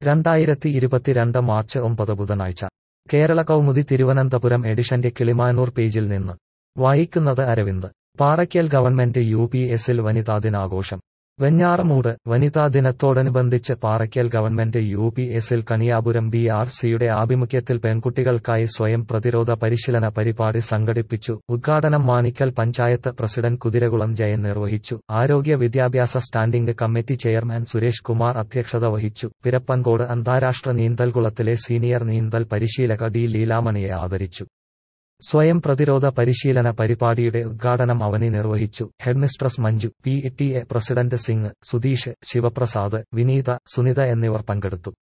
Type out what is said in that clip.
രണ്ടായിരത്തി ഇരുപത്തിരണ്ട് മാർച്ച് ഒമ്പത് ബുധനാഴ്ച കേരള കൗമുദി തിരുവനന്തപുരം എഡിഷന്റെ കിളിമാനൂർ പേജിൽ നിന്ന് വായിക്കുന്നത് Aravind Paraykkal government U P എസിൽ വനിതാ ദിനാഘോഷം വെഞ്ഞാറമൂട് വനിതാ ദിനത്തോടനുബന്ധിച്ച് പാറയ്ക്കൽ ഗവൺമെന്റ് യു പി എസിൽ കണിയാപുരം ബി ആർ സിയുടെ ആഭിമുഖ്യത്തിൽ പെൺകുട്ടികൾക്കായി സ്വയം പ്രതിരോധ പരിശീലന പരിപാടി സംഘടിപ്പിച്ചു ഉദ്ഘാടനം മാണിക്കൽ പഞ്ചായത്ത് പ്രസിഡന്റ് കുതിരകുളം ജയൻ നിർവഹിച്ചു ആരോഗ്യ വിദ്യാഭ്യാസ standing committee chairman Suresh Kumar അധ്യക്ഷത വഹിച്ചു പിരപ്പൻകോട് അന്താരാഷ്ട്ര നീന്തൽകുളത്തിലെ സീനിയർ നീന്തൽ പരിശീലക ഡി ലീലാമണിയെ ആദരിച്ചു സ്വയം പ്രതിരോധ പരിശീലന പരിപാടിയുടെ ഉദ്ഘാടനം അവനി നിർവഹിച്ചു headmistress Manju P T A president Singh Sudheesh Sivaprasad Vineetha Sunitha എന്നിവർ പങ്കെടുത്തു